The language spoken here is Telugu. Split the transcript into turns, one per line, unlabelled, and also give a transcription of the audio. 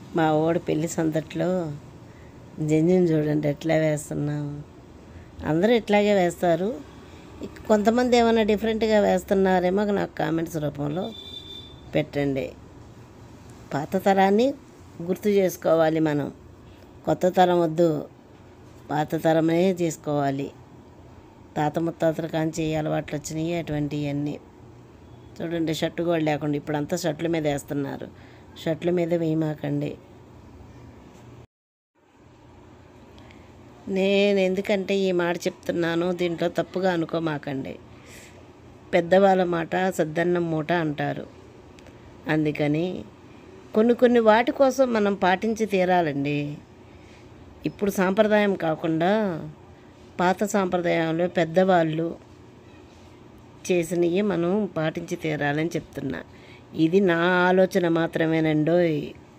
మా ఓడి పెళ్లి సందట్లో జంజం చూడండి ఎట్లా వేస్తున్నాం అందరూ ఇట్లాగే వేస్తారు ఇక కొంతమంది ఏమైనా డిఫరెంట్గా వేస్తున్నారేమో నాకు కామెంట్స్ రూపంలో పెట్టండి పాత తరాన్ని గుర్తు చేసుకోవాలి మనం కొత్త తరం వద్దు పాత తరమే చేసుకోవాలి తాత ముత్తాతల కాంచి ఏ అలవాట్లు వచ్చినాయి అటువంటివన్నీ చూడండి షర్టు కూడా లేకుండా ఇప్పుడు అంతా షర్ట్ల మీద వేస్తున్నారు షర్ట్ల మీద వేయమాకండి నేను ఎందుకంటే ఈ మాట చెప్తున్నాను దీంట్లో తప్పుగా అనుకోమాకండి పెద్దవాళ్ళ మాట సద్దన్నం మూట అంటారు అందుకని కొన్ని కొన్ని వాటి కోసం మనం పాటించి తీరాలండి ఇప్పుడు సాంప్రదాయం కాకుండా పాత సాంప్రదాయంలో పెద్దవాళ్ళు చేసినవి మనం పాటించి తీరాలని చెప్తున్నా ఇది నా ఆలోచన మాత్రమేనండోయ్